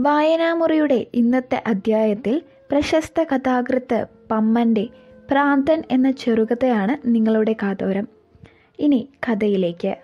വായനാമുറിയുടെ ഇന്നത്തെ അധ്യായത്തിൽ പ്രശസ്ത കഥാകൃത്ത് പമ്മൻ്റെ ഭ്രാന്തൻ എന്ന ചെറുകഥയാണ് നിങ്ങളുടെ കാതോരം ഇനി കഥയിലേക്ക്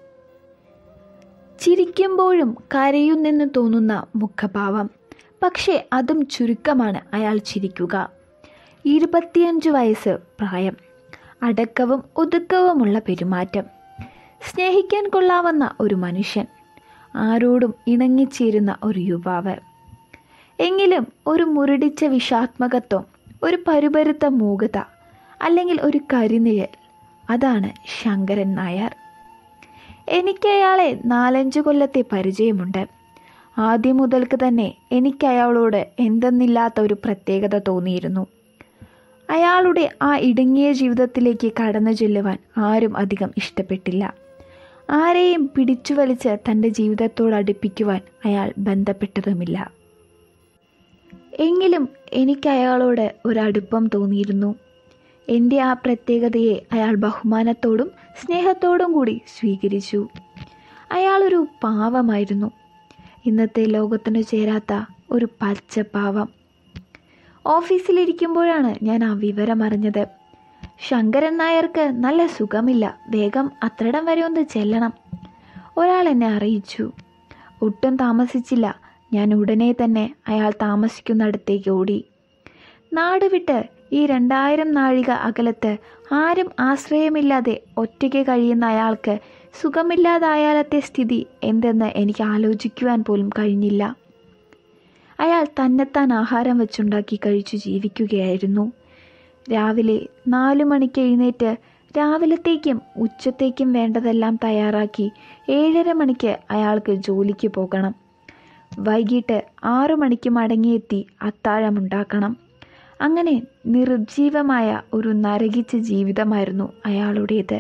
ചിരിക്കുമ്പോഴും കരയുന്നെന്ന് തോന്നുന്ന മുഖഭാവം പക്ഷേ അതും ചുരുക്കമാണ് അയാൾ ചിരിക്കുക ഇരുപത്തിയഞ്ച് വയസ്സ് പ്രായം അടക്കവും ഒതുക്കവുമുള്ള പെരുമാറ്റം സ്നേഹിക്കാൻ കൊള്ളാവുന്ന ഒരു മനുഷ്യൻ ആരോടും ഇണങ്ങിച്ചേരുന്ന ഒരു യുവാവ് എങ്കിലും ഒരു മുരടിച്ച വിഷാത്മകത്വം ഒരു പരുപരുത്ത മൂകത അല്ലെങ്കിൽ ഒരു കരിനിഴൽ അതാണ് ശങ്കരൻ നായർ എനിക്ക് അയാളെ നാലഞ്ച് കൊല്ലത്തെ പരിചയമുണ്ട് ആദ്യം മുതൽക്ക് തന്നെ എനിക്ക് അയാളോട് എന്തെന്നില്ലാത്ത ഒരു പ്രത്യേകത തോന്നിയിരുന്നു അയാളുടെ ആ ഇടുങ്ങിയ ജീവിതത്തിലേക്ക് കടന്നു ചെല്ലുവാൻ ആരും അധികം ഇഷ്ടപ്പെട്ടില്ല ആരെയും പിടിച്ചു വലിച്ച് തൻ്റെ ജീവിതത്തോട് അടുപ്പിക്കുവാൻ അയാൾ ബന്ധപ്പെട്ടതുമില്ല എങ്കിലും എനിക്ക് അയാളോട് ഒരടുപ്പം തോന്നിയിരുന്നു എൻ്റെ ആ പ്രത്യേകതയെ അയാൾ ബഹുമാനത്തോടും സ്നേഹത്തോടും കൂടി സ്വീകരിച്ചു അയാളൊരു പാവമായിരുന്നു ഇന്നത്തെ ലോകത്തിനു ചേരാത്ത ഒരു പച്ച പാവം ഓഫീസിലിരിക്കുമ്പോഴാണ് ഞാൻ ആ വിവരം അറിഞ്ഞത് ശങ്കരൻ നായർക്ക് നല്ല സുഖമില്ല വേഗം അത്രടം വരെ ഒന്ന് ചെല്ലണം ഒരാൾ എന്നെ അറിയിച്ചു ഒട്ടും താമസിച്ചില്ല ഞാൻ ഉടനെ തന്നെ അയാൾ താമസിക്കുന്നിടത്തേക്ക് ഓടി നാട് വിട്ട് ഈ രണ്ടായിരം നാഴിക അകലത്ത് ആരും ആശ്രയമില്ലാതെ ഒറ്റയ്ക്ക് കഴിയുന്ന അയാൾക്ക് സുഖമില്ലാതായാലത്തെ സ്ഥിതി എന്തെന്ന് എനിക്ക് ആലോചിക്കുവാൻ പോലും കഴിഞ്ഞില്ല അയാൾ തന്നെത്താൻ ആഹാരം വെച്ചുണ്ടാക്കി കഴിച്ചു ജീവിക്കുകയായിരുന്നു രാവിലെ നാലു മണിക്ക് എഴുന്നേറ്റ് രാവിലത്തേക്കും ഉച്ചത്തേക്കും വേണ്ടതെല്ലാം തയ്യാറാക്കി ഏഴര മണിക്ക് അയാൾക്ക് ജോലിക്ക് പോകണം വൈകിട്ട് ആറു മണിക്ക് മടങ്ങിയെത്തി അത്താഴമുണ്ടാക്കണം അങ്ങനെ നിർജീവമായ ഒരു നരകിച്ച ജീവിതമായിരുന്നു അയാളുടേത്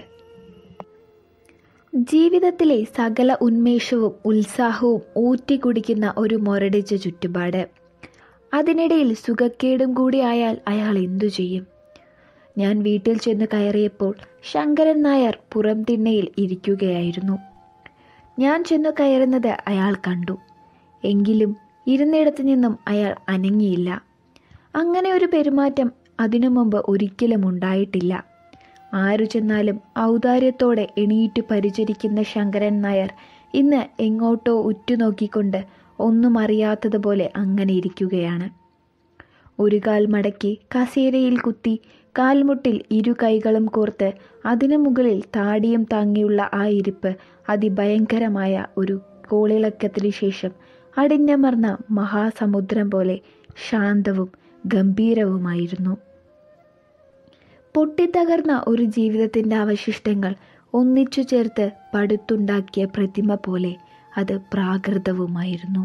ജീവിതത്തിലെ സകല ഉന്മേഷവും ഉത്സാഹവും ഊറ്റിക്കുടിക്കുന്ന ഒരു മൊരടിച്ച ചുറ്റുപാട് അതിനിടയിൽ സുഖക്കേടും കൂടി ആയാൽ അയാൾ എന്തു ചെയ്യും ഞാൻ വീട്ടിൽ ചെന്ന് കയറിയപ്പോൾ ശങ്കരൻ നായർ പുറം തിണ്ണയിൽ ഇരിക്കുകയായിരുന്നു ഞാൻ ചെന്നു കയറുന്നത് അയാൾ കണ്ടു എങ്കിലും ഇരുന്നിടത്തു നിന്നും അയാൾ അനങ്ങിയില്ല അങ്ങനെ ഒരു പെരുമാറ്റം അതിനു മുമ്പ് ഒരിക്കലും ഉണ്ടായിട്ടില്ല ആരു ചെന്നാലും ഔദാര്യത്തോടെ എണീറ്റു പരിചരിക്കുന്ന ശങ്കരൻ നായർ ഇന്ന് എങ്ങോട്ടോ ഉറ്റുനോക്കിക്കൊണ്ട് ഒന്നും അറിയാത്തതുപോലെ അങ്ങനെ ഇരിക്കുകയാണ് ഒരു കാൽ മടക്കി കസേരയിൽ കുത്തി കാൽമുട്ടിൽ ഇരു കൈകളും കോർത്ത് അതിനു മുകളിൽ താടിയും താങ്ങിയുള്ള ആ ഇരിപ്പ് അതിഭയങ്കരമായ ഒരു കോളിളക്കത്തിനു ശേഷം അടിഞ്ഞമർന്ന മഹാസമുദ്രം പോലെ ശാന്തവും ഗംഭീരവുമായിരുന്നു പൊട്ടിത്തകർന്ന ഒരു ജീവിതത്തിൻ്റെ അവശിഷ്ടങ്ങൾ ഒന്നിച്ചു ചേർത്ത് പടുത്തുണ്ടാക്കിയ പ്രതിമ പോലെ അത് പ്രാകൃതവുമായിരുന്നു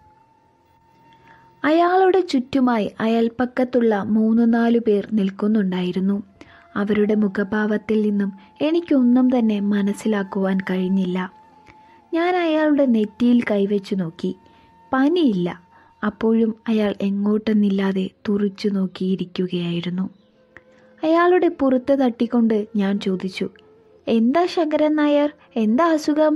അയാളുടെ ചുറ്റുമായി അയൽപ്പക്കത്തുള്ള മൂന്ന് നാലു പേർ നിൽക്കുന്നുണ്ടായിരുന്നു അവരുടെ മുഖഭാവത്തിൽ നിന്നും എനിക്കൊന്നും തന്നെ മനസ്സിലാക്കുവാൻ കഴിഞ്ഞില്ല ഞാൻ അയാളുടെ നെറ്റിയിൽ കൈവച്ചു നോക്കി പനിയില്ല അപ്പോഴും അയാൾ എങ്ങോട്ടെന്നില്ലാതെ തുറിച്ചു നോക്കിയിരിക്കുകയായിരുന്നു അയാളുടെ പുറത്ത് തട്ടിക്കൊണ്ട് ഞാൻ ചോദിച്ചു എന്താ ശങ്കരൻ നായർ എന്താ അസുഖം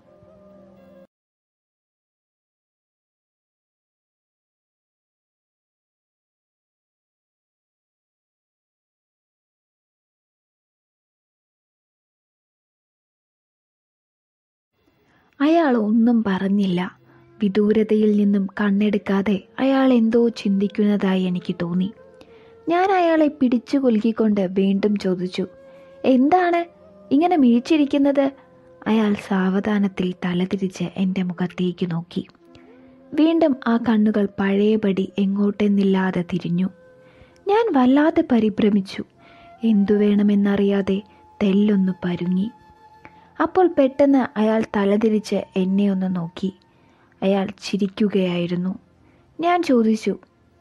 അയാൾ ഒന്നും പറഞ്ഞില്ല വിദൂരതയിൽ നിന്നും കണ്ണെടുക്കാതെ അയാൾ എന്തോ ചിന്തിക്കുന്നതായി എനിക്ക് തോന്നി ഞാൻ അയാളെ പിടിച്ചു കൊൽകിക്കൊണ്ട് വീണ്ടും ചോദിച്ചു എന്താണ് ഇങ്ങനെ മിഴിച്ചിരിക്കുന്നത് അയാൾ സാവധാനത്തിൽ തലതിരിച്ച് എൻ്റെ മുഖത്തേക്ക് നോക്കി വീണ്ടും ആ കണ്ണുകൾ പഴയപടി എങ്ങോട്ടെന്നില്ലാതെ തിരിഞ്ഞു ഞാൻ വല്ലാതെ പരിഭ്രമിച്ചു എന്തു വേണമെന്നറിയാതെ തെല്ലൊന്നു പരുങ്ങി അപ്പോൾ പെട്ടെന്ന് അയാൾ തലതിരിച്ച് എന്നെ ഒന്ന് നോക്കി അയാൾ ചിരിക്കുകയായിരുന്നു ഞാൻ ചോദിച്ചു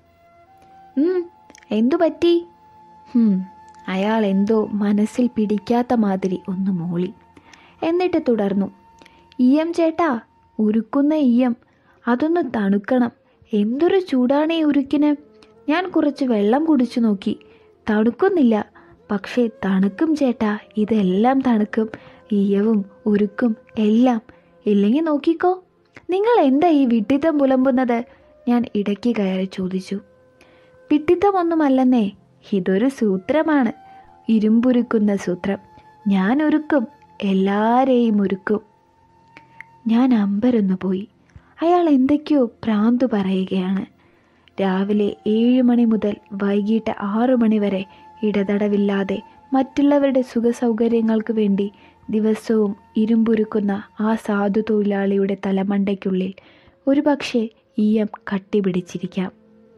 എന്തു പറ്റി അയാൾ എന്തോ മനസ്സിൽ പിടിക്കാത്ത മാതിരി ഒന്ന് മൂളി എന്നിട്ട് തുടർന്നു ഈയം ചേട്ടാ ഉരുക്കുന്ന ഈയം അതൊന്ന് തണുക്കണം എന്തൊരു ചൂടാണ് ഈ ഉരുക്കിന് ഞാൻ കുറച്ച് വെള്ളം കുടിച്ചു നോക്കി തണുക്കുന്നില്ല പക്ഷേ തണുക്കും ചേട്ടാ ഇതെല്ലാം തണുക്കും ഈയവും ഉരുക്കും എല്ലാം ഇല്ലെങ്കിൽ നോക്കിക്കോ നിങ്ങൾ എന്താ ഈ വിഡിത്തം പുലമ്പുന്നത് ഞാൻ ഇടയ്ക്ക് കയറി ചോദിച്ചു പിട്ടിത്തമൊന്നുമല്ലെന്നേ ഇതൊരു സൂത്രമാണ് ഇരുമ്പുരുക്കുന്ന സൂത്രം ഞാൻ ഒരുക്കും എല്ലാരെയും ഒരുക്കും ഞാൻ അമ്പരന്നു പോയി അയാൾ എന്തൊക്കെയോ പ്രാന്തു പറയുകയാണ് രാവിലെ ഏഴ് മണി മുതൽ വൈകിട്ട് ആറു മണി വരെ ഇടതടവില്ലാതെ മറ്റുള്ളവരുടെ സുഖസൗകര്യങ്ങൾക്ക് വേണ്ടി ദിവസവും ഇരുമ്പുരുക്കുന്ന ആ സാധു തൊഴിലാളിയുടെ തലമണ്ടയ്ക്കുള്ളിൽ ഒരുപക്ഷെ ഈയം കട്ടിപിടിച്ചിരിക്കാം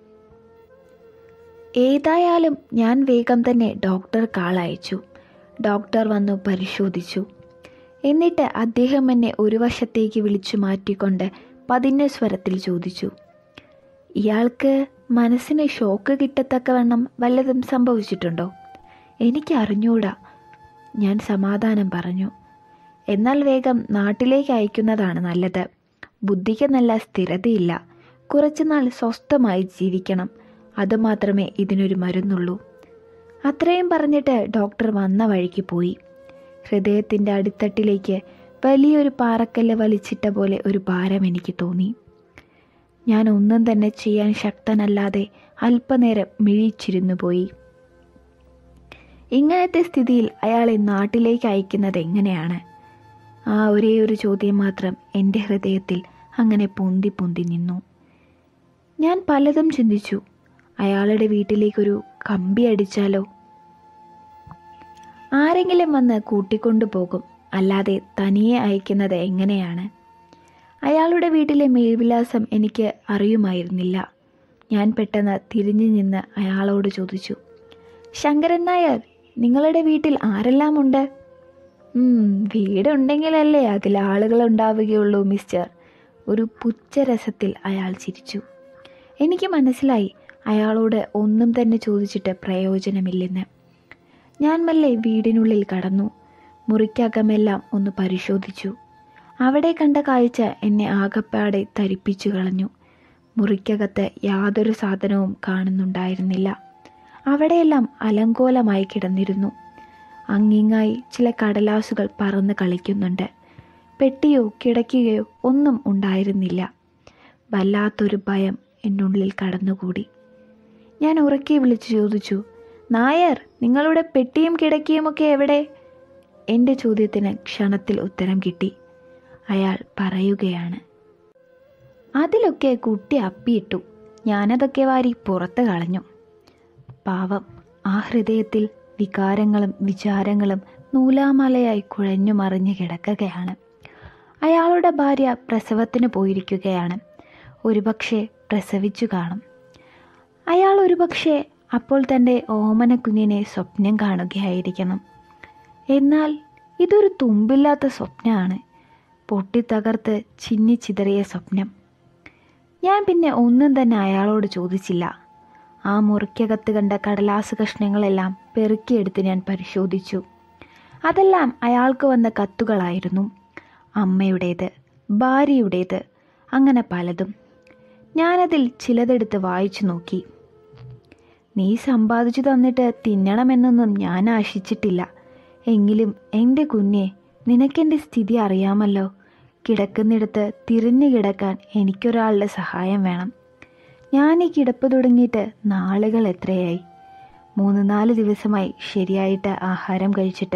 ഏതായാലും ഞാൻ വേഗം തന്നെ ഡോക്ടർ കാളയച്ചു ഡോക്ടർ വന്നു പരിശോധിച്ചു എന്നിട്ട് അദ്ദേഹം എന്നെ ഒരു വശത്തേക്ക് വിളിച്ചു മാറ്റിക്കൊണ്ട് പതിഞ്ഞ സ്വരത്തിൽ ചോദിച്ചു ഇയാൾക്ക് മനസ്സിന് ഷോക്ക് കിട്ടത്തക്കവണ്ണം വല്ലതും സംഭവിച്ചിട്ടുണ്ടോ എനിക്ക് അറിഞ്ഞൂടാ ഞാൻ സമാധാനം പറഞ്ഞു എന്നാൽ വേഗം നാട്ടിലേക്ക് അയക്കുന്നതാണ് നല്ലത് ബുദ്ധിക്ക് നല്ല സ്ഥിരതയില്ല കുറച്ചുനാൾ സ്വസ്ഥമായി ജീവിക്കണം അതുമാത്രമേ ഇതിനൊരു മരുന്നുള്ളൂ അത്രയും പറഞ്ഞിട്ട് ഡോക്ടർ വന്ന വഴിക്ക് പോയി ഹൃദയത്തിൻ്റെ അടിത്തട്ടിലേക്ക് വലിയൊരു പാറക്കല്ല് വലിച്ചിട്ട പോലെ ഒരു ഭാരം എനിക്ക് തോന്നി ഞാൻ ഒന്നും തന്നെ ചെയ്യാൻ ശക്തനല്ലാതെ അല്പനേരം മിഴിച്ചിരുന്നു പോയി ഇങ്ങനത്തെ സ്ഥിതിയിൽ അയാളെ നാട്ടിലേക്ക് അയക്കുന്നത് എങ്ങനെയാണ് ആ ഒരേ ഒരു ചോദ്യം മാത്രം എൻ്റെ ഹൃദയത്തിൽ അങ്ങനെ പൊന്തി പൊന്തി നിന്നു ഞാൻ പലതും ചിന്തിച്ചു അയാളുടെ വീട്ടിലേക്കൊരു കമ്പി അടിച്ചാലോ ആരെങ്കിലും വന്ന് കൂട്ടിക്കൊണ്ടു പോകും അല്ലാതെ തനിയെ അയക്കുന്നത് എങ്ങനെയാണ് അയാളുടെ വീട്ടിലെ മേൽവിലാസം എനിക്ക് അറിയുമായിരുന്നില്ല ഞാൻ പെട്ടെന്ന് തിരിഞ്ഞു നിന്ന് അയാളോട് ചോദിച്ചു ശങ്കരൻ നായർ നിങ്ങളുടെ വീട്ടിൽ ആരെല്ലാം ഉണ്ട് വീടുണ്ടെങ്കിലല്ലേ അതിൽ ആളുകൾ ഉണ്ടാവുകയുള്ളൂ മിസ്റ്റർ ഒരു പുച്ഛരസത്തിൽ അയാൾ ചിരിച്ചു എനിക്ക് മനസ്സിലായി അയാളോട് ഒന്നും തന്നെ ചോദിച്ചിട്ട് പ്രയോജനമില്ലെന്ന് ഞാൻ മെല്ലെ വീടിനുള്ളിൽ കടന്നു മുറിക്കകമെല്ലാം ഒന്ന് പരിശോധിച്ചു അവിടെ കണ്ട കാഴ്ച എന്നെ ആകപ്പാടെ തരിപ്പിച്ചു കളഞ്ഞു മുറിക്കകത്ത് യാതൊരു സാധനവും കാണുന്നുണ്ടായിരുന്നില്ല അവിടെയെല്ലാം അലങ്കോലമായി കിടന്നിരുന്നു അങ്ങിങ്ങായി ചില കടലാസുകൾ പറന്ന് കളിക്കുന്നുണ്ട് പെട്ടിയോ കിടക്കുകയോ ഒന്നും ഉണ്ടായിരുന്നില്ല വല്ലാത്തൊരു ഭയം എന്നുള്ളിൽ കടന്നുകൂടി ഞാൻ ഉറക്കെ വിളിച്ചു ചോദിച്ചു നായർ നിങ്ങളുടെ പെട്ടിയും കിടക്കിയുമൊക്കെ എവിടെ എൻ്റെ ചോദ്യത്തിന് ക്ഷണത്തിൽ ഉത്തരം കിട്ടി അയാൾ പറയുകയാണ് അതിലൊക്കെ കുട്ടി അപ്പിയിട്ടു ഞാനതൊക്കെ വാരി പുറത്ത് കളഞ്ഞു പാവം ആ ഹൃദയത്തിൽ വികാരങ്ങളും വിചാരങ്ങളും നൂലാമലയായി കുഴഞ്ഞു മറിഞ്ഞു കിടക്കുകയാണ് അയാളുടെ ഭാര്യ പ്രസവത്തിന് പോയിരിക്കുകയാണ് ഒരുപക്ഷെ പ്രസവിച്ചു കാണും അയാൾ ഒരുപക്ഷെ അപ്പോൾ തൻ്റെ ഓമന കുഞ്ഞിനെ സ്വപ്നം കാണുകയായിരിക്കണം എന്നാൽ ഇതൊരു തുമ്പില്ലാത്ത സ്വപ്നമാണ് പൊട്ടിത്തകർത്ത് ചിന്നി ചിതറിയ സ്വപ്നം ഞാൻ പിന്നെ ഒന്നും തന്നെ അയാളോട് ചോദിച്ചില്ല ആ മുറിക്കകത്ത് കണ്ട കടലാസ് കഷ്ണങ്ങളെല്ലാം പെറുക്കിയെടുത്ത് ഞാൻ പരിശോധിച്ചു അതെല്ലാം അയാൾക്ക് വന്ന കത്തുകളായിരുന്നു അമ്മയുടേത് ഭാര്യയുടേത് അങ്ങനെ പലതും ഞാനതിൽ ചിലതെടുത്ത് വായിച്ചു നോക്കി നീ സമ്പാദിച്ചു തന്നിട്ട് തിന്നണമെന്നൊന്നും ഞാൻ ആശിച്ചിട്ടില്ല എങ്കിലും എൻ്റെ കുഞ്ഞെ നിനക്കെൻ്റെ സ്ഥിതി അറിയാമല്ലോ കിടക്കുന്നിടത്ത് തിരിഞ്ഞു കിടക്കാൻ എനിക്കൊരാളുടെ സഹായം വേണം ഞാൻ ഈ കിടപ്പ് തുടങ്ങിയിട്ട് നാളുകൾ എത്രയായി മൂന്ന് നാല് ദിവസമായി ശരിയായിട്ട് ആഹാരം കഴിച്ചിട്ട്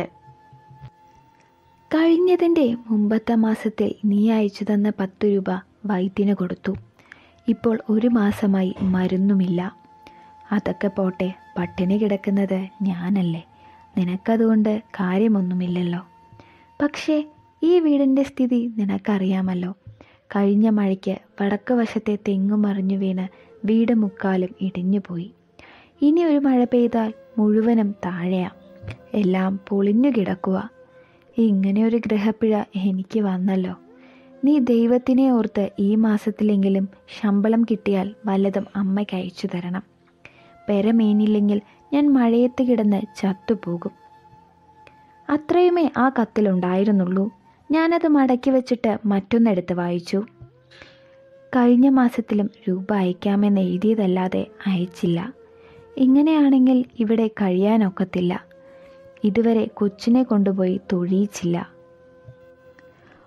കഴിഞ്ഞതിൻ്റെ മുമ്പത്തെ മാസത്തിൽ നീ അയച്ചു തന്ന പത്ത് രൂപ വൈദ്യന് കൊടുത്തു ഇപ്പോൾ ഒരു മാസമായി മരുന്നുമില്ല അതൊക്കെ പോട്ടെ പട്ടിണി കിടക്കുന്നത് ഞാനല്ലേ നിനക്കതുകൊണ്ട് കാര്യമൊന്നുമില്ലല്ലോ പക്ഷേ ഈ വീടിൻ്റെ സ്ഥിതി നിനക്കറിയാമല്ലോ കഴിഞ്ഞ മഴയ്ക്ക് വടക്ക് വശത്തെ തെങ്ങു മറിഞ്ഞു വീണ് വീട് മുക്കാലും ഇടിഞ്ഞുപോയി ഇനി ഒരു മഴ പെയ്താൽ മുഴുവനും താഴെയാ എല്ലാം പൊളിഞ്ഞു കിടക്കുക ഇങ്ങനെ ഒരു ഗ്രഹപ്പിഴ എനിക്ക് വന്നല്ലോ നീ ദൈവത്തിനെ ഓർത്ത് ഈ മാസത്തിലെങ്കിലും ശമ്പളം കിട്ടിയാൽ വല്ലതും അമ്മയ്ക്ക് അയച്ചു തരണം പെരമേനില്ലെങ്കിൽ ഞാൻ മഴയത്ത് കിടന്ന് ചത്തുപോകും അത്രയുമേ ആ കത്തിലുണ്ടായിരുന്നുള്ളൂ ഞാനത് മടക്കി വെച്ചിട്ട് മറ്റൊന്നെടുത്ത് വായിച്ചു കഴിഞ്ഞ മാസത്തിലും രൂപ അയക്കാമെന്ന് എഴുതിയതല്ലാതെ അയച്ചില്ല ഇങ്ങനെയാണെങ്കിൽ ഇവിടെ കഴിയാനൊക്കത്തില്ല ഇതുവരെ കൊച്ചിനെ കൊണ്ടുപോയി തൊഴിയിച്ചില്ല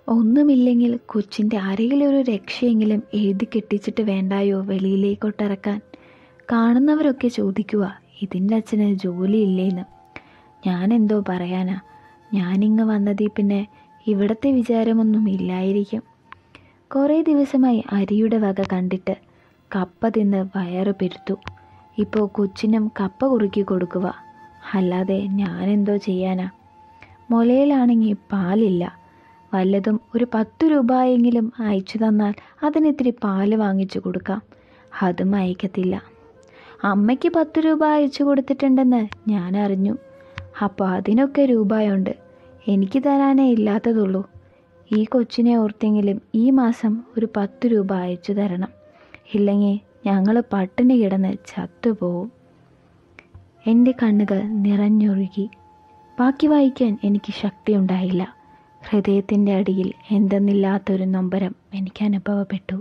ഒന്നുമില്ലെങ്കിൽ കൊച്ചിൻ്റെ ആരെങ്കിലും ഒരു രക്ഷയെങ്കിലും എഴുതി കെട്ടിച്ചിട്ട് വേണ്ടായോ വെളിയിലേക്കോട്ടിറക്കാൻ കാണുന്നവരൊക്കെ ചോദിക്കുക ഇതിൻ്റെ അച്ഛന് ജോലിയില്ലേന്ന് ഞാനെന്തോ പറയാനാ ഞാനിങ്ങ് വന്നതിൽ പിന്നെ ഇവിടത്തെ വിചാരമൊന്നും ഇല്ലായിരിക്കും കുറേ ദിവസമായി അരിയുടെ വക കണ്ടിട്ട് കപ്പ തിന്ന് വയറ് പെരുത്തു ഇപ്പോൾ കൊച്ചിനും കപ്പ കുറുക്കി കൊടുക്കുക അല്ലാതെ ഞാനെന്തോ ചെയ്യാനാ മുലയിലാണെങ്കിൽ പാലില്ല വല്ലതും ഒരു പത്ത് രൂപയെങ്കിലും അയച്ചു തന്നാൽ അതിനിത്തിരി പാല് വാങ്ങിച്ചു കൊടുക്കാം അതും അയക്കത്തില്ല അമ്മയ്ക്ക് പത്ത് രൂപ അയച്ചു കൊടുത്തിട്ടുണ്ടെന്ന് ഞാൻ അറിഞ്ഞു അപ്പോൾ അതിനൊക്കെ രൂപയുണ്ട് എനിക്ക് തരാനേ ഇല്ലാത്തതുള്ളൂ ഈ കൊച്ചിനെ ഓർത്തെങ്കിലും ഈ മാസം ഒരു പത്ത് രൂപ അയച്ചു തരണം ഇല്ലെങ്കിൽ ഞങ്ങൾ പട്ടിണി കിടന്ന് ചത്തുപോവും എൻ്റെ കണ്ണുകൾ നിറഞ്ഞൊഴുകി ബാക്കി വായിക്കാൻ എനിക്ക് ശക്തിയുണ്ടായില്ല ഹൃദയത്തിൻ്റെ അടിയിൽ എന്തെന്നില്ലാത്തൊരു നൊമ്പരം എനിക്ക് അനുഭവപ്പെട്ടു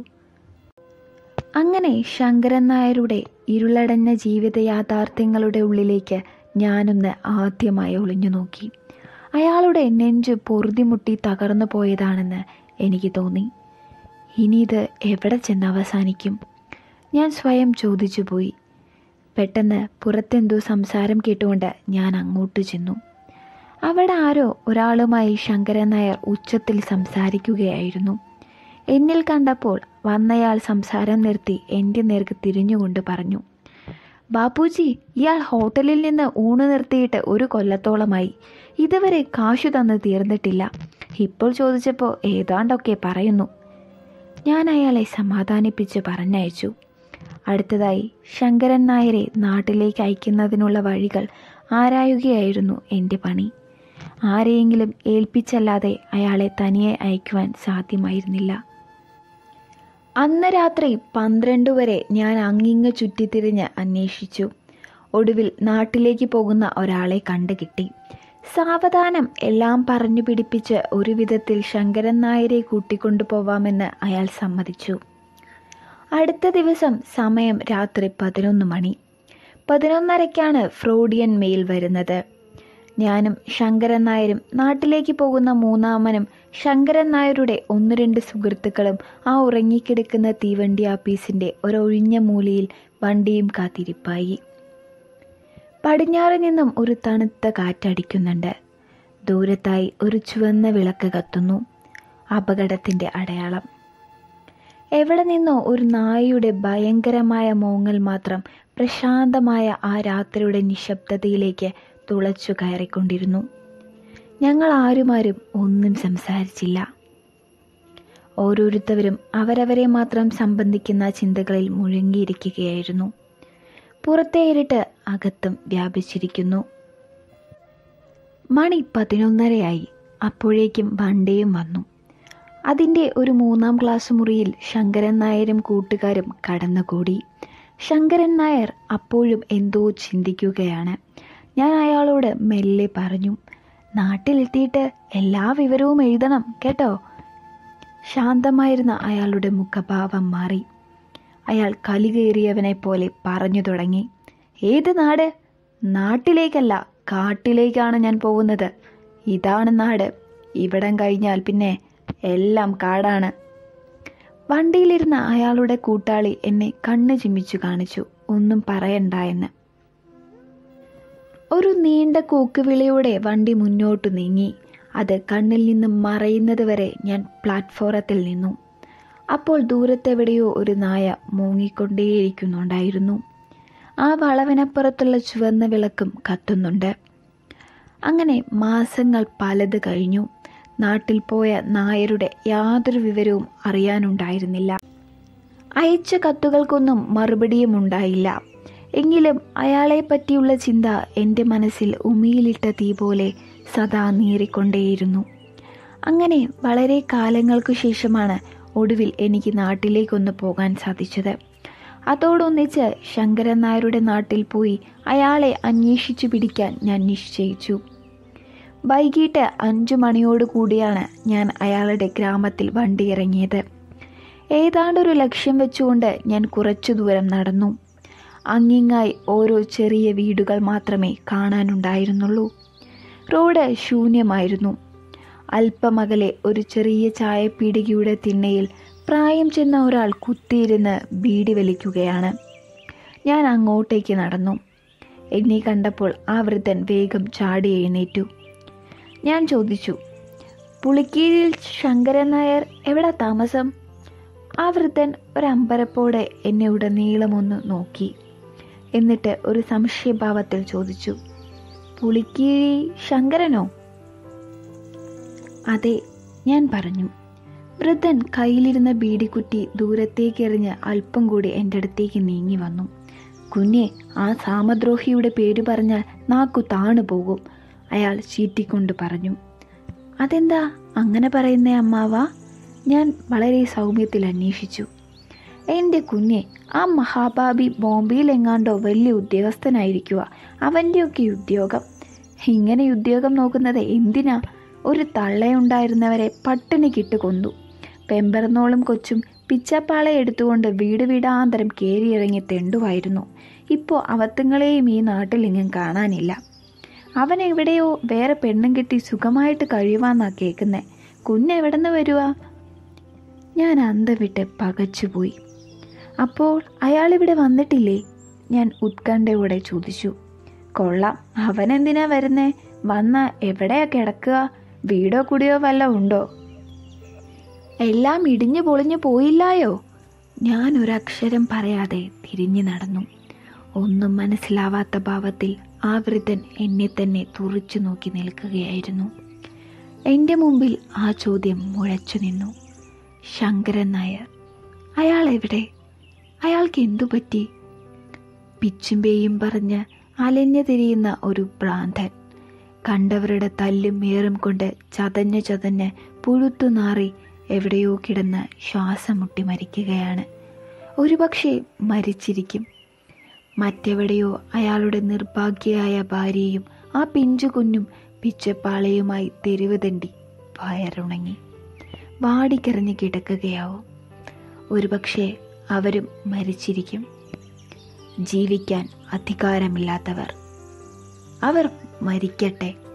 അങ്ങനെ ശങ്കരൻ നായരുടെ ഇരുളടഞ്ഞ ജീവിത യാഥാർത്ഥ്യങ്ങളുടെ ഉള്ളിലേക്ക് ഞാനൊന്ന് ആദ്യമായി ഒളിഞ്ഞു നോക്കി അയാളുടെ നെഞ്ച് പൊറുതിമുട്ടി തകർന്നു പോയതാണെന്ന് എനിക്ക് തോന്നി ഇനി ഇത് എവിടെ ചെന്ന് അവസാനിക്കും ഞാൻ സ്വയം ചോദിച്ചു പോയി പെട്ടെന്ന് പുറത്തെന്തോ സംസാരം കേട്ടുകൊണ്ട് ഞാൻ അങ്ങോട്ട് ചെന്നു അവിടെ ആരോ ഒരാളുമായി ശങ്കരൻ നായർ ഉച്ചത്തിൽ സംസാരിക്കുകയായിരുന്നു എന്നിൽ കണ്ടപ്പോൾ വന്നയാൾ സംസാരം നിർത്തി എൻ്റെ നേർക്ക് തിരിഞ്ഞുകൊണ്ട് പറഞ്ഞു ബാപ്പുജി ഇയാൾ ഹോട്ടലിൽ നിന്ന് ഊണ് നിർത്തിയിട്ട് ഒരു കൊല്ലത്തോളമായി ഇതുവരെ കാശു തന്ന് തീർന്നിട്ടില്ല ഇപ്പോൾ ചോദിച്ചപ്പോൾ ഏതാണ്ടൊക്കെ പറയുന്നു ഞാൻ അയാളെ സമാധാനിപ്പിച്ച് പറഞ്ഞയച്ചു അടുത്തതായി ശങ്കരൻ നായരെ നാട്ടിലേക്ക് അയക്കുന്നതിനുള്ള വഴികൾ ആരായുകയായിരുന്നു എൻ്റെ പണി ആരെയെങ്കിലും ഏൽപ്പിച്ചല്ലാതെ അയാളെ തനിയെ അയക്കുവാൻ സാധ്യമായിരുന്നില്ല അന്ന് രാത്രി പന്ത്രണ്ട് വരെ ഞാൻ അങ്ങിങ്ങ് ചുറ്റിത്തിരിഞ്ഞ് അന്വേഷിച്ചു ഒടുവിൽ നാട്ടിലേക്ക് പോകുന്ന ഒരാളെ കണ്ടുകിട്ടി സാവധാനം എല്ലാം പറഞ്ഞു പിടിപ്പിച്ച് ഒരു വിധത്തിൽ ശങ്കരൻ നായരെ കൂട്ടിക്കൊണ്ടു പോവാമെന്ന് അയാൾ സമ്മതിച്ചു അടുത്ത ദിവസം സമയം രാത്രി പതിനൊന്ന് മണി പതിനൊന്നരയ്ക്കാണ് ഫ്രോഡിയൻ മെയിൽ വരുന്നത് ഞാനും ശങ്കരൻ നായരും നാട്ടിലേക്ക് പോകുന്ന മൂന്നാമനും ശങ്കരൻ നായരുടെ ഒന്ന് രണ്ട് സുഹൃത്തുക്കളും ആ ഉറങ്ങിക്കിടക്കുന്ന തീവണ്ടി ആപ്പീസിൻ്റെ ഒരൊഴിഞ്ഞ മൂലയിൽ വണ്ടിയും കാത്തിരിപ്പായി പടിഞ്ഞാറ് നിന്നും ഒരു തണുത്ത കാറ്റടിക്കുന്നുണ്ട് ദൂരത്തായി ഒരു ചുവന്ന വിളക്ക് കത്തുന്നു അപകടത്തിൻ്റെ അടയാളം എവിടെ നിന്നോ ഒരു നായയുടെ ഭയങ്കരമായ മോങ്ങൽ മാത്രം പ്രശാന്തമായ ആ രാത്രിയുടെ നിശബ്ദതയിലേക്ക് തുളച്ചു കയറിക്കൊണ്ടിരുന്നു ഞങ്ങൾ ആരുമാരും ഒന്നും സംസാരിച്ചില്ല ഓരോരുത്തരും അവരവരെ മാത്രം സംബന്ധിക്കുന്ന ചിന്തകളിൽ മുഴുകിയിരിക്കുകയായിരുന്നു പുറത്തെ ഇരുട്ട് അകത്തും വ്യാപിച്ചിരിക്കുന്നു മണി പതിനൊന്നരയായി അപ്പോഴേക്കും വണ്ടിയും വന്നു അതിൻ്റെ ഒരു മൂന്നാം ക്ലാസ് മുറിയിൽ ശങ്കരൻ നായരും കൂട്ടുകാരും കടന്നുകൂടി ശങ്കരൻ നായർ അപ്പോഴും എന്തോ ചിന്തിക്കുകയാണ് ഞാൻ അയാളോട് മെല്ലെ പറഞ്ഞു നാട്ടിലെത്തിയിട്ട് എല്ലാ വിവരവും എഴുതണം കേട്ടോ ശാന്തമായിരുന്ന അയാളുടെ മുഖഭാവം മാറി അയാൾ കലികേറിയവനെ പോലെ പറഞ്ഞു തുടങ്ങി ഏത് നാട് നാട്ടിലേക്കല്ല കാട്ടിലേക്കാണ് ഞാൻ പോകുന്നത് ഇതാണ് നാട് ഇവിടം കഴിഞ്ഞാൽ പിന്നെ എല്ലാം കാടാണ് വണ്ടിയിലിരുന്ന അയാളുടെ കൂട്ടാളി എന്നെ കണ്ണ് ചിമ്മിച്ചു കാണിച്ചു ഒന്നും പറയണ്ട എന്ന് ഒരു നീണ്ട കൂക്കുവിളിയോടെ വണ്ടി മുന്നോട്ട് നീങ്ങി അത് കണ്ണിൽ നിന്നും മറയുന്നത് വരെ ഞാൻ പ്ലാറ്റ്ഫോറത്തിൽ നിന്നു അപ്പോൾ ദൂരത്തെവിടെയോ ഒരു നായ മൂങ്ങിക്കൊണ്ടേയിരിക്കുന്നുണ്ടായിരുന്നു ആ വളവിനപ്പുറത്തുള്ള ചുവന്ന വിളക്കും കത്തുന്നുണ്ട് അങ്ങനെ മാസങ്ങൾ പലത് കഴിഞ്ഞു നാട്ടിൽ പോയ നായരുടെ യാതൊരു വിവരവും അറിയാനുണ്ടായിരുന്നില്ല അയച്ച കത്തുകൾക്കൊന്നും മറുപടിയും ഉണ്ടായില്ല എങ്കിലും അയാളെ പറ്റിയുള്ള ചിന്ത എൻ്റെ മനസ്സിൽ ഉമിയിലിട്ട തീ പോലെ സദാ നീറിക്കൊണ്ടേയിരുന്നു അങ്ങനെ വളരെ കാലങ്ങൾക്കു ശേഷമാണ് ഒടുവിൽ എനിക്ക് നാട്ടിലേക്കൊന്ന് പോകാൻ സാധിച്ചത് അതോടൊന്നിച്ച് ശങ്കരൻ നായരുടെ നാട്ടിൽ പോയി അയാളെ അന്വേഷിച്ചു പിടിക്കാൻ ഞാൻ നിശ്ചയിച്ചു വൈകിട്ട് അഞ്ചു മണിയോട് കൂടിയാണ് ഞാൻ അയാളുടെ ഗ്രാമത്തിൽ വണ്ടി ഇറങ്ങിയത് ഏതാണ്ടൊരു ലക്ഷ്യം വെച്ചുകൊണ്ട് ഞാൻ കുറച്ചു ദൂരം നടന്നു അങ്ങിങ്ങായി ഓരോ ചെറിയ വീടുകൾ മാത്രമേ കാണാനുണ്ടായിരുന്നുള്ളൂ റോഡ് ശൂന്യമായിരുന്നു അല്പമകലെ ഒരു ചെറിയ ചായപ്പീടികയുടെ തിണ്ണയിൽ പ്രായം ചെന്ന ഒരാൾ കുത്തിയിരുന്ന് ബീഡി വലിക്കുകയാണ് ഞാൻ അങ്ങോട്ടേക്ക് നടന്നു എന്നെ കണ്ടപ്പോൾ ആ വൃദ്ധൻ വേഗം ചാടി എഴുന്നേറ്റു ഞാൻ ചോദിച്ചു പുളിക്കീഴിൽ ശങ്കരൻ നായർ എവിടെ താമസം ആ വൃദ്ധൻ ഒരമ്പരപ്പോടെ എന്നെ ഉടനീളമൊന്ന് നോക്കി എന്നിട്ട് ഒരു സംശയഭാവത്തിൽ ചോദിച്ചു പുളിക്കീഴി ശങ്കരനോ അതെ ഞാൻ പറഞ്ഞു വൃദ്ധൻ കയ്യിലിരുന്ന ബീഡിക്കുറ്റി ദൂരത്തേക്ക് എറിഞ്ഞ് അല്പം കൂടി എൻ്റെ അടുത്തേക്ക് നീങ്ങി വന്നു കുഞ്ഞെ ആ സാമദ്രോഹിയുടെ പേര് പറഞ്ഞാൽ നാക്കു താണു പോകും അയാൾ ചീറ്റിക്കൊണ്ട് പറഞ്ഞു അതെന്താ അങ്ങനെ പറയുന്നേ അമ്മാവ ഞാൻ വളരെ സൗമ്യത്തിൽ അന്വേഷിച്ചു എൻ്റെ കുഞ്ഞെ ആ മഹാബാബി ബോംബെയിൽ എങ്ങാണ്ടോ വലിയ ഉദ്യോഗസ്ഥനായിരിക്കുക അവൻ്റെയൊക്കെ ഉദ്യോഗം ഇങ്ങനെ ഉദ്യോഗം നോക്കുന്നത് എന്തിനാ ഒരു തള്ളയുണ്ടായിരുന്നവരെ പട്ടിണി കിട്ടു കൊന്നു പെമ്പറന്നോളും കൊച്ചും പിച്ചപ്പാളെ എടുത്തുകൊണ്ട് വീട് വീടാന്തരം കയറിയിറങ്ങി തെണ്ടുവായിരുന്നു ഇപ്പോൾ അവത്തുങ്ങളെയും ഈ നാട്ടിലെങ്ങും കാണാനില്ല അവൻ എവിടെയോ വേറെ പെണ്ണും കിട്ടി സുഖമായിട്ട് കഴിയുവാന്നാ കേൾക്കുന്നേ കുഞ്ഞെവിടെന്ന് വരുവാ ഞാൻ അന്തം വിട്ട് പകച്ചുപോയി അപ്പോൾ അയാളിവിടെ വന്നിട്ടില്ലേ ഞാൻ ഉത്കണ്ഠയോടെ ചോദിച്ചു കൊള്ളാം അവൻ എന്തിനാ വരുന്നേ വന്ന എവിടെയാ കിടക്കുക വീടോ കുടിയോ വല്ല ഉണ്ടോ എല്ലാം ഇടിഞ്ഞു പൊളിഞ്ഞു പോയില്ലായോ ഞാൻ ഒരക്ഷരം പറയാതെ തിരിഞ്ഞു നടന്നു ഒന്നും മനസ്സിലാവാത്ത ഭാവത്തിൽ ആ വൃദ്ധൻ എന്നെ തന്നെ തുറിച്ചു നോക്കി നിൽക്കുകയായിരുന്നു എൻ്റെ മുമ്പിൽ ആ ചോദ്യം മുഴച്ചു നിന്നു ശങ്കരൻ നായർ അയാൾ എവിടെ അയാൾക്ക് എന്തു പറ്റി പിച്ചുമ്പേയും പറഞ്ഞ് അലഞ്ഞു തിരിയുന്ന ഒരു ഭ്രാന്തൻ കണ്ടവരുടെ തല്ലും മേറും കൊണ്ട് ചതഞ്ഞ് ചതഞ്ഞ് പുഴുത്തു നാറി എവിടെയോ കിടന്ന് ശ്വാസം മുട്ടി മരിക്കുകയാണ് ഒരുപക്ഷെ മരിച്ചിരിക്കും മറ്റെവിടെയോ അയാളുടെ നിർഭാഗ്യയായ ഭാര്യയും ആ പിഞ്ചു കുഞ്ഞും പിച്ചപ്പാളയുമായി തെരുവ് തണ്ടി വയറുണങ്ങി വാടിക്കറിഞ്ഞ് കിടക്കുകയാവും ഒരുപക്ഷെ അവരും മരിച്ചിരിക്കും ജീവിക്കാൻ അധികാരമില്ലാത്തവർ അവർ മരിക്കട്ടെ